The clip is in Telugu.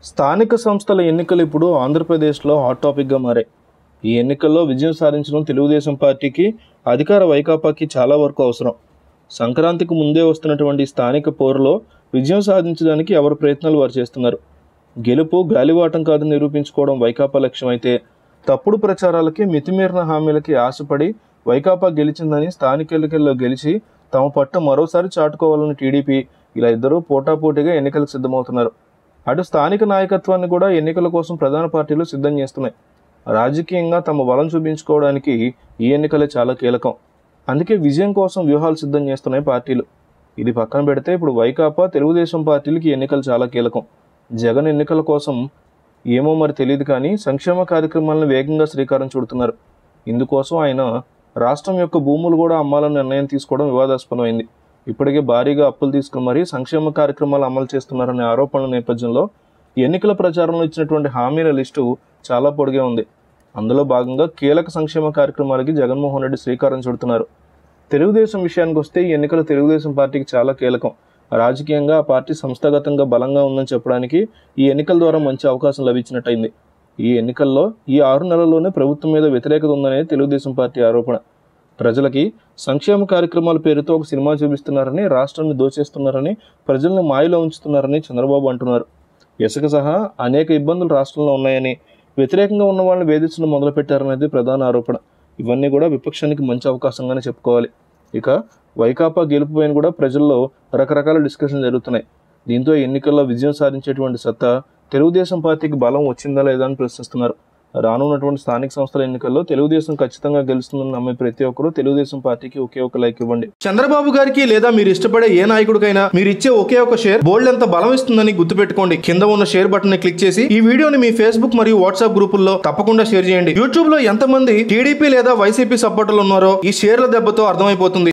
స్థానిక సంస్థల ఎన్నికలు ఇప్పుడు ఆంధ్రప్రదేశ్లో హాట్ టాపిక్గా మారాయి ఈ ఎన్నికల్లో విజయం సాధించడం తెలుగుదేశం పార్టీకి అధికార వైకాపాకి చాలా వరకు అవసరం సంక్రాంతికి ముందే వస్తున్నటువంటి స్థానిక పోరులో విజయం సాధించడానికి ఎవరి ప్రయత్నాలు వారు చేస్తున్నారు గెలుపు గాలివాటం కాదని నిరూపించుకోవడం వైకాపా లక్ష్యం అయితే తప్పుడు ప్రచారాలకి మితిమీరిన హామీలకి ఆశపడి వైకాపా గెలిచిందని స్థానిక ఎన్నికల్లో గెలిచి తమ పట్టు మరోసారి చాటుకోవాలని టీడీపీ ఇలా ఇద్దరూ పోటాపోటీగా ఎన్నికలకు సిద్ధమవుతున్నారు అటు స్థానిక నాయకత్వాన్ని కూడా ఎన్నికల కోసం ప్రధాన పార్టీలు సిద్ధం చేస్తున్నాయి రాజకీయంగా తమ బలం చూపించుకోవడానికి ఈ ఎన్నికలే చాలా కీలకం అందుకే విజయం కోసం వ్యూహాలు సిద్ధం చేస్తున్నాయి పార్టీలు ఇది పక్కన పెడితే ఇప్పుడు వైకాపా తెలుగుదేశం పార్టీలకి ఈ ఎన్నికలు చాలా కీలకం జగన్ ఎన్నికల కోసం ఏమో మరి తెలియదు కానీ సంక్షేమ కార్యక్రమాలను వేగంగా శ్రీకారం చుడుతున్నారు ఇందుకోసం ఆయన రాష్ట్రం యొక్క భూములు కూడా అమ్మాలని నిర్ణయం తీసుకోవడం వివాదాస్పదమైంది ఇప్పటికే భారీగా అప్పులు తీసుకుని మరీ సంక్షేమ కార్యక్రమాలు అమలు చేస్తున్నారనే ఆరోపణల నేపథ్యంలో ఎన్నికల ప్రచారంలో ఇచ్చినటువంటి హామీల లిస్టు చాలా పొడిగే ఉంది అందులో భాగంగా కీలక సంక్షేమ కార్యక్రమాలకి జగన్మోహన్ రెడ్డి శ్రీకారం చుడుతున్నారు తెలుగుదేశం విషయానికి వస్తే ఈ ఎన్నికలు తెలుగుదేశం పార్టీకి చాలా కీలకం రాజకీయంగా ఆ పార్టీ సంస్థాగతంగా బలంగా ఉందని చెప్పడానికి ఈ ఎన్నికల ద్వారా మంచి అవకాశం లభించినట్టయింది ఈ ఎన్నికల్లో ఈ ఆరు నెలల్లోనే ప్రభుత్వం మీద వ్యతిరేకత ఉందనేది తెలుగుదేశం పార్టీ ఆరోపణ ప్రజలకి సంక్షేమ కార్యక్రమాల పేరుతో ఒక సినిమా చూపిస్తున్నారని రాష్ట్రాన్ని దోచేస్తున్నారని ప్రజల్ని మాయలో ఉంచుతున్నారని చంద్రబాబు అంటున్నారు ఇసుక సహా అనేక ఇబ్బందులు రాష్ట్రంలో ఉన్నాయని వ్యతిరేకంగా ఉన్న వాళ్ళని వేధించడం మొదలుపెట్టారనేది ప్రధాన ఆరోపణ ఇవన్నీ కూడా విపక్షానికి మంచి అవకాశంగానే చెప్పుకోవాలి ఇక వైకాపా గెలుపు పైన కూడా ప్రజల్లో రకరకాల డిస్కషన్ జరుగుతున్నాయి దీంతో ఎన్నికల్లో విజయం సాధించేటువంటి సత్తా తెలుగుదేశం పార్టీకి బలం వచ్చిందా లేదా అని ప్రశ్నిస్తున్నారు రానున్నటువంటి స్థానిక సంస్థల ఎన్నికల్లో తెలుగుదేశం ఖచ్చితంగా గెలుస్తుందని నమ్మే ప్రతి ఒక్కరూ తెలుగుదేశం పార్టీకి ఒకే ఒక లైక్ ఇవ్వండి చంద్రబాబు గారికి లేదా మీరు ఇష్టపడే ఏ నాయకుడికైనా మీరు ఇచ్చే ఒకే ఒక షేర్ బోల్డ్ ఎంత బలం ఇస్తుందని గుర్తుపెట్టుకోండి కింద ఉన్న షేర్ బటన్ ని క్లిక్ చేసి ఈ వీడియోని మీ ఫేస్బుక్ మరియు వాట్సాప్ గ్రూపుల్లో తప్పకుండా షేర్ చేయండి యూట్యూబ్ లో ఎంతమంది టీడీపీ లేదా వైసీపీ సపోర్టర్లు ఉన్నారో ఈ షేర్ల దెబ్బతో అర్థమైపోతుంది